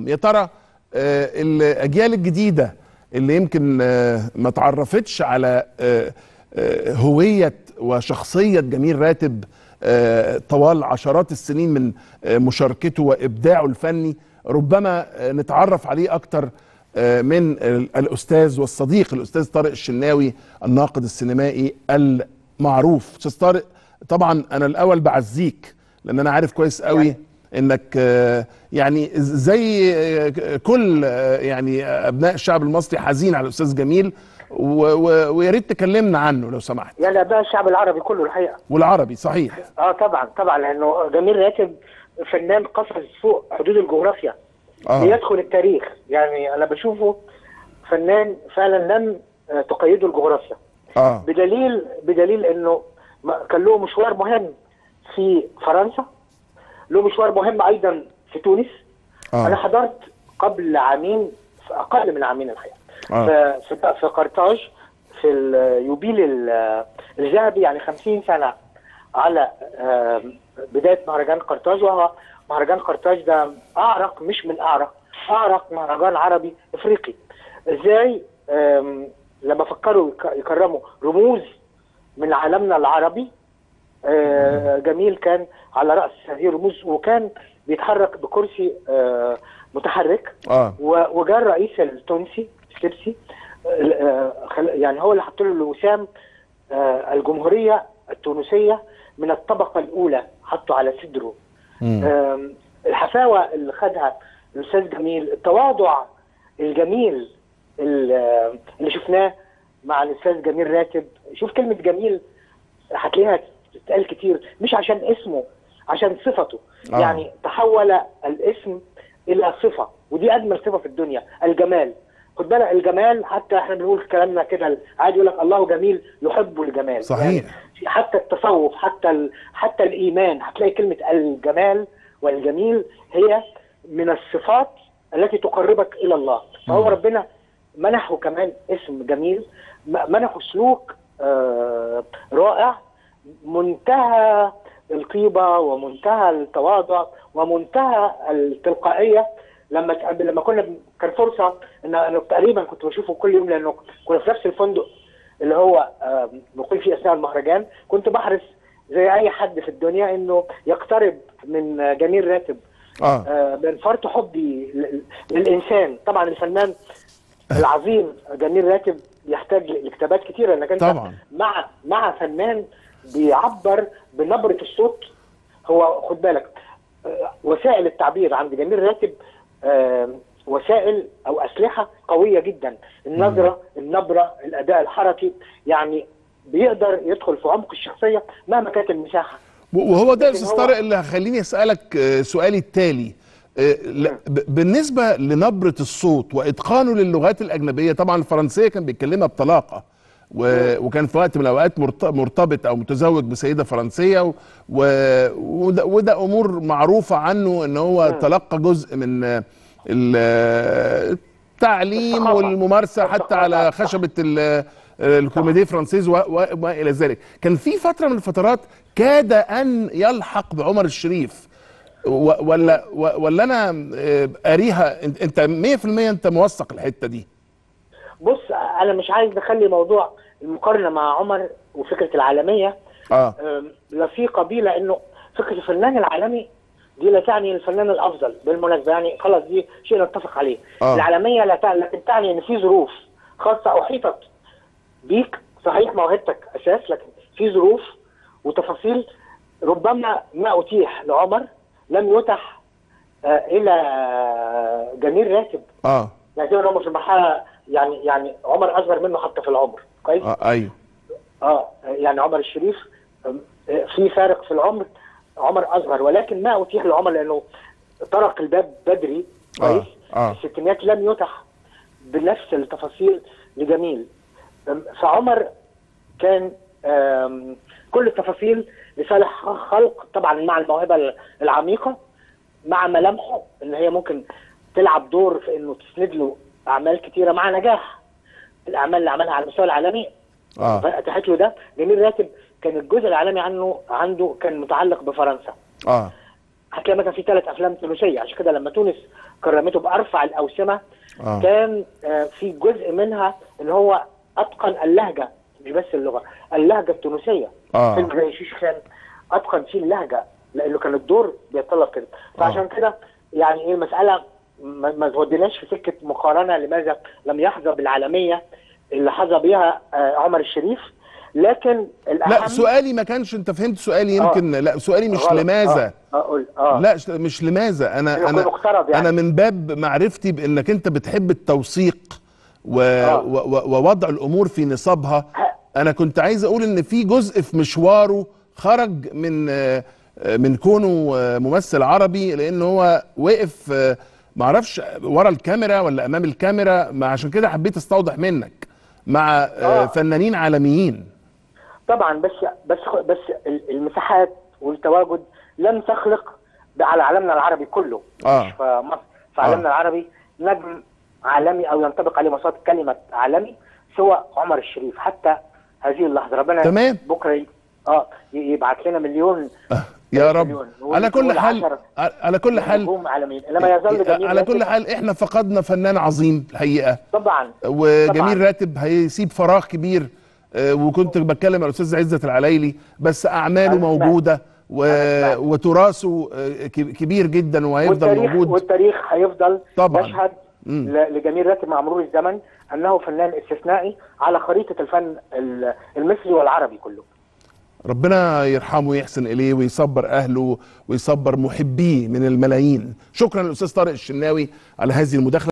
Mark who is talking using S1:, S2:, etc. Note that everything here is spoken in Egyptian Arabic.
S1: يا ترى آه، الاجيال الجديده اللي يمكن آه، ما تعرفتش على آه، آه، هويه وشخصيه جميل راتب آه، طوال عشرات السنين من آه، مشاركته وابداعه الفني ربما آه، نتعرف عليه اكتر آه، من ال- الاستاذ والصديق الاستاذ طارق الشناوي الناقد السينمائي المعروف استاذ طارق طبعا انا الاول بعزيك لان انا عارف كويس قوي انك آه، يعني زي آه، كل آه، يعني ابناء الشعب المصري حزين على الاستاذ جميل و- و- ويا ريت تكلمنا عنه لو سمحت
S2: يعني ابناء الشعب العربي كله الحقيقه
S1: والعربي صحيح
S2: اه طبعا طبعا لانه جميل راتب فنان قفز فوق حدود الجغرافيا
S1: اه
S2: ليدخل التاريخ يعني انا بشوفه فنان فعلا لم آه، تقيده الجغرافيا
S1: اه
S2: بدليل بدليل انه ما- كان له مشوار مهم في فرنسا له مشوار مهم ايضا في تونس انا
S1: اه
S2: حضرت قبل عامين في اقل من عامين الحقيقه
S1: آه.
S2: في في في قرطاج في اليوبيل ال- الذهبي يعني 50 سنه على آم، بدايه مهرجان قرطاج وهو مهرجان قرطاج ده اعرق مش من اعرق اعرق مهرجان عربي افريقي ازاي آم، لما فكروا يك- يكرموا رموز من عالمنا العربي آه، جميل كان على راس هذه الرموز وكان بيتحرك بكرسي آه، متحرك
S1: اه
S2: و- وجاء الرئيس التونسي السبسي آه، خل- يعني هو اللي حط له الوسام آه، الجمهوريه التونسيه من الطبقه الاولى حطه على صدره
S1: مم.
S2: آم، الحفاوه اللي خدها الاستاذ جميل التواضع الجميل ال- اللي شفناه مع الاستاذ جميل راتب شوف كلمه جميل هتلاقيها تتقال كتير مش عشان اسمه عشان صفته
S1: آه.
S2: آه. يعني تحول الاسم الى صفه ودي اجمل صفه في الدنيا الجمال خد بالك الجمال حتى احنا بنقول كلامنا كده عادي يقول لك الله جميل يحب الجمال
S1: صحيح.
S2: يعني حتى التصوف حتى ال... حتى الايمان هتلاقي كلمه الجمال والجميل هي من الصفات التي تقربك الى الله فهو ربنا منحه كمان اسم جميل م- منحه سلوك آه رائع منتهى القيمه ومنتهى التواضع ومنتهى التلقائيه لما تقابل لما كنا ب- كان فرصه ان انا تقريبا كنت بشوفه كل يوم لانه كنا في نفس الفندق اللي هو آه، مقيم فيه اثناء المهرجان كنت بحرص زي اي حد في الدنيا انه يقترب من آه، جميل راتب
S1: اه
S2: آه، من فرط حبي ل- للانسان طبعا الفنان العظيم جميل راتب يحتاج لكتابات كتيره انك انت
S1: طبعا.
S2: مع مع فنان بيعبر بنبره الصوت هو خد بالك آه، وسائل التعبير عند جميل راتب آه، وسائل او اسلحه قويه جدا النظره النبره الاداء الحركي يعني بيقدر يدخل في عمق الشخصيه مهما كانت المساحه
S1: وهو ده يا
S2: لكن
S1: استاذ
S2: هو-
S1: طارق اللي هخليني اسالك آه، سؤالي التالي آه، لا، ب- بالنسبه لنبره الصوت واتقانه للغات الاجنبيه طبعا الفرنسيه كان بيتكلمها بطلاقه و- وكان في وقت من الاوقات مرت- مرتبط او متزوج بسيده فرنسيه و- و- وده, وده امور معروفه عنه ان هو تلقى جزء من آه، ال- آه، التعليم
S2: الثقافة.
S1: والممارسه حتى على
S2: الثقافة.
S1: خشبه ال- الكوميدي فرانسيز و- و- وما الى ذلك كان في فتره من الفترات كاد ان يلحق بعمر الشريف و- ولا و- ولا انا آه، قاريها انت- انت 100% انت موثق الحته دي
S2: بص انا مش عايز نخلي موضوع المقارنه مع عمر وفكره العالميه
S1: اه
S2: أم، لا في قبيله انه فكره الفنان العالمي دي لا تعني الفنان الافضل بالمناسبه يعني خلاص دي شيء نتفق عليه
S1: آه.
S2: العالميه لا تعني لكن تعني ان في ظروف خاصه احيطت بيك صحيح موهبتك اساس لكن في ظروف وتفاصيل ربما ما اتيح لعمر لم يتح آه، الى جميل راتب
S1: اه
S2: يعني زي هم في المرحله يعني يعني عمر اصغر منه حتى في العمر كويس
S1: اه ايوه
S2: اه يعني عمر الشريف أم، آه، في فارق في العمر عمر اصغر ولكن ما اتيح لعمر لانه طرق الباب بدري كويس
S1: آه.
S2: في الستينات لم يتح بنفس التفاصيل لجميل أم، فعمر كان آم، كل التفاصيل لصالح خلق طبعا مع الموهبه العميقه مع ملامحه ان هي ممكن تلعب دور في انه تسند له اعمال كتيره مع نجاح الاعمال اللي عملها على المستوى العالمي
S1: اه
S2: اتاحت له ده جميل راتب كان الجزء العالمي عنه عنده كان متعلق بفرنسا
S1: اه
S2: هتلاقي مثلا في ثلاث افلام تونسيه عشان كده لما تونس كرمته بارفع الاوسمه
S1: آه.
S2: كان آه، في جزء منها ان هو اتقن اللهجه مش بس اللغه اللهجه التونسيه
S1: آه.
S2: فيلم زي شيش خان اتقن فيه اللهجه لانه كان الدور بيتطلب كده فعشان كده يعني ايه المساله ما ما توديناش في سكه مقارنه لماذا لم يحظى بالعالميه اللي حظى بيها آه، عمر الشريف لكن الاهم
S1: لا سؤالي ما كانش انت فهمت سؤالي يمكن لا سؤالي مش
S2: غلط.
S1: لماذا
S2: اه اقول اه
S1: لا ش- مش لماذا انا
S2: يكون
S1: انا
S2: مقترب يعني.
S1: انا من باب معرفتي بانك انت بتحب التوثيق و...
S2: آه.
S1: و... و- ووضع الامور في نصابها
S2: ه-
S1: انا كنت عايز اقول ان في جزء في مشواره خرج من آه، آه، من كونه آه، ممثل عربي لان هو وقف آه، معرفش ورا الكاميرا ولا امام الكاميرا ما عشان كده حبيت استوضح منك مع آه،
S2: آه.
S1: فنانين عالميين
S2: طبعا بس بس بس ال- المساحات والتواجد لم تخلق على عالمنا العربي كله
S1: آه.
S2: مش في مصر في عالمنا
S1: آه.
S2: العربي نجم عالمي او ينطبق عليه مصاد كلمه عالمي سوى عمر الشريف حتى هذه اللحظه ربنا
S1: تمام.
S2: بكره ي- اه ي- يبعت لنا مليون
S1: يا رب
S2: مليون.
S1: على كل
S2: ونقول
S1: حال
S2: عشرة
S1: على كل حال
S2: نجوم عالميين انما يظل جميل
S1: على كل
S2: راتب
S1: حال احنا فقدنا فنان عظيم الحقيقه
S2: طبعا
S1: وجميل
S2: طبعاً.
S1: راتب هيسيب فراغ كبير آه، وكنت بتكلم مع الاستاذ عزت العلايلي بس اعماله
S2: أنا سمعت.
S1: موجوده و...
S2: أنا سمعت.
S1: وتراثه آه، كب- كبير جدا وهيفضل
S2: والتاريخ
S1: موجود
S2: والتاريخ هيفضل
S1: طبعاً.
S2: يشهد
S1: مم.
S2: ل- لجميل راتب مع مرور الزمن انه فنان استثنائي على خريطه الفن ال- المصري والعربي كله
S1: ربنا يرحمه ويحسن اليه ويصبر اهله ويصبر محبيه من الملايين شكرا للاستاذ طارق الشناوي على هذه المداخله